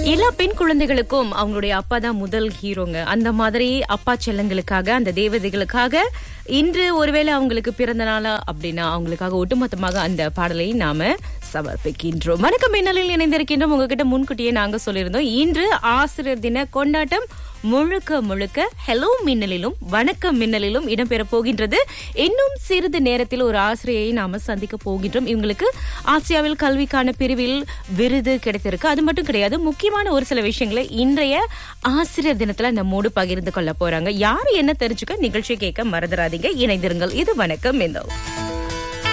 எல்லா பெண் குழந்தைகளுக்கும் அவங்களுடைய அப்பா தான் முதல் ஹீரோங்க அந்த மாதிரி அப்பா செல்லங்களுக்காக அந்த தேவதைகளுக்காக இன்று ஒருவேளை அவங்களுக்கு பிறந்த நாளா அப்படின்னா அவங்களுக்காக ஒட்டுமொத்தமாக அந்த பாடலை நாம சமர்ப்பிக்கின்றோம் வணக்கம் மின்னலில் இணைந்திருக்கின்றோம் உங்ககிட்ட முன்கூட்டியே நாங்க சொல்லியிருந்தோம் இன்று ஆசிரியர் தின கொண்டாட்டம் முழுக்க முழுக்க ஹலோ மின்னலிலும் வணக்கம் மின்னலிலும் இடம்பெற போகின்றது இன்னும் சிறிது நேரத்தில் ஒரு ஆசிரியரை நாம சந்திக்க போகின்றோம் இவங்களுக்கு ஆசியாவில் கல்விக்கான பிரிவில் விருது கிடைத்திருக்கு அது மட்டும் கிடையாது முக்கியமான ஒரு சில விஷயங்களை இன்றைய ஆசிரியர் தினத்துல நம்மோடு பகிர்ந்து கொள்ள போறாங்க யாரு என்ன தெரிஞ்சுக்க நிகழ்ச்சி கேட்க மறந்துடாதீங்க இணைந்திருங்கள் இது வணக்கம் மின்னல்